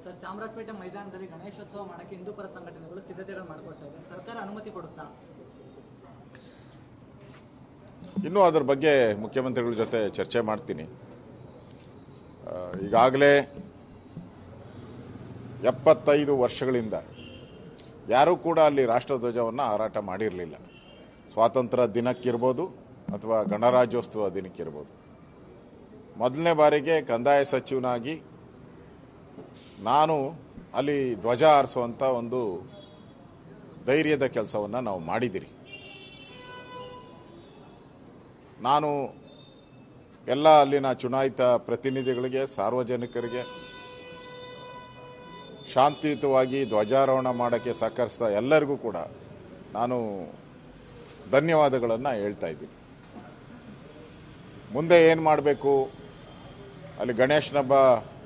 sir Chamarajpet ಮೈದಾನದಲ್ಲಿ ಗಣೇಶೋತ್ಸವ ಮಾಡಕ್ಕೆ ಹಿಂದೂಪರ ಸಂಘಟನೆಗಳು ಸಿದ್ಧತೆಗಳು ಮಾಡ್ಕೊಳ್ತಾ ಇದೆ ಸರ್ಕಾರ ಅನುಮತಿ ಕೊಡುತ್ತಾ ಇನ್ನೂ ಅದ್ರ ಬಗ್ಗೆ ಮುಖ್ಯಮಂತ್ರಿಗಳ ಜೊತೆ ಚರ್ಚೆ ಮಾಡ್ತೀನಿ ಆ, ಈಗಾಗಲೇ ಎಪ್ಪತ್ತೈದು ವರ್ಷಗಳಿಂದ ಯಾರೂ ಕೂಡ ಅಲ್ಲಿ ರಾಷ್ಟ್ರಧ್ವಜವನ್ನು ಹಾರಾಟ ಮಾಡಿರಲಿಲ್ಲ ಸ್ವಾತಂತ್ರ್ಯ ದಿನಕ್ಕಿರ್ಬೋದು ಅಥವಾ ಗಣರಾಜ್ಯೋತ್ಸವ ದಿನಕ್ಕಿರ್ಬೋದು ಮೊದಲನೇ ಬಾರಿಗೆ ಕಂದಾಯ ಸಚಿವನಾಗಿ ನಾನು ಅಲ್ಲಿ ಧ್ವಜ ಹಾರಿಸುವಂಥ ಒಂದು ಧೈರ್ಯದ ಕೆಲಸವನ್ನು ನಾವು ಮಾಡಿದ್ದೀರಿ ನಾನು ಎಲ್ಲ ಅಲ್ಲಿನ ಚುನಾಯಿತ ಪ್ರತಿನಿಧಿಗಳಿಗೆ ಸಾರ್ವಜನಿಕರಿಗೆ ಶಾಂತಿಯುತವಾಗಿ ಧ್ವಜಾರೋಹಣ ಮಾಡೋಕ್ಕೆ ಸಹಕರಿಸಿದ ಎಲ್ಲರಿಗೂ ಕೂಡ ನಾನು ಧನ್ಯವಾದಗಳನ್ನು ಹೇಳ್ತಾ ಇದ್ದೀನಿ ಮುಂದೆ ಏನು ಮಾಡಬೇಕು ಅಲ್ಲಿ ಗಣೇಶನ ಹಬ್ಬ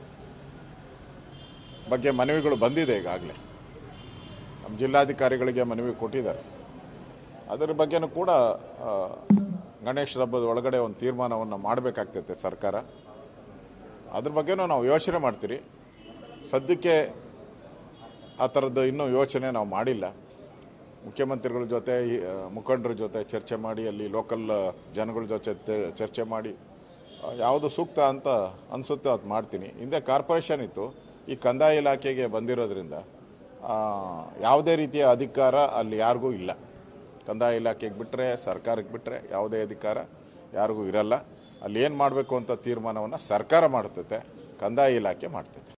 ಬಗ್ಗೆ ಮನವಿಗಳು ಬಂದಿದೆ ಈಗಾಗಲೇ ನಮ್ಮ ಜಿಲ್ಲಾಧಿಕಾರಿಗಳಿಗೆ ಮನವಿ ಕೊಟ್ಟಿದ್ದಾರೆ ಅದರ ಬಗ್ಗೆನೂ ಕೂಡ ಆ, ಗಣೇಶ ಹಬ್ಬದ ಒಳಗಡೆ ಒಂದು ತೀರ್ಮಾನವನ್ನು ಮಾಡಬೇಕಾಗ್ತೈತೆ ಸರ್ಕಾರ ಅದ್ರ ಬಗ್ಗೆನೂ ನಾವು ಯೋಚನೆ ಮಾಡ್ತೀರಿ ಸದ್ಯಕ್ಕೆ ಆ ಥರದ್ದು ಇನ್ನೂ ಯೋಚನೆ ನಾವು ಮಾಡಿಲ್ಲ ಮುಖ್ಯಮಂತ್ರಿಗಳ ಜೊತೆ ಈ, ಆ, ಮುಖಂಡರ ಜೊತೆ ಚರ್ಚೆ ಮಾಡಿ ಅಲ್ಲಿ ಲೋಕಲ್ ಜನಗಳ ಜೊತೆ ತೆ- ಚರ್ಚೆ ಮಾಡಿ ಆ, ಯಾವುದು ಸೂಕ್ತ ಅಂತ ಅನಿಸುತ್ತೆ ಅದು ಮಾಡ್ತೀನಿ ಹಿಂದೆ ಕಾರ್ಪೊರೇಷನ್ ಇತ್ತು ಈ ಕಂದಾಯ ಇಲಾಖೆಗೆ ಬಂದಿರೋದ್ರಿಂದ ಆ, ಯಾವುದೇ ರೀತಿಯ ಅಧಿಕಾರ ಅಲ್ಲಿ ಯಾರಿಗೂ ಇಲ್ಲ ಕಂದಾಯ ಇಲಾಖೆಗೆ ಬಿಟ್ಟರೆ ಸರ್ಕಾರಕ್ಕೆ ಬಿಟ್ಟರೆ ಯಾವುದೇ ಅಧಿಕಾರ ಯಾರಿಗೂ ಇರಲ್ಲ ಅಲ್ಲಿ ಏನು ಮಾಡಬೇಕು ಅಂತ ತೀರ್ಮಾನವನ್ನು ಸರ್ಕಾರ ಮಾಡ್ತೈತೆ ಕಂದಾಯ ಇಲಾಖೆ ಮಾಡ್ತೈತೆ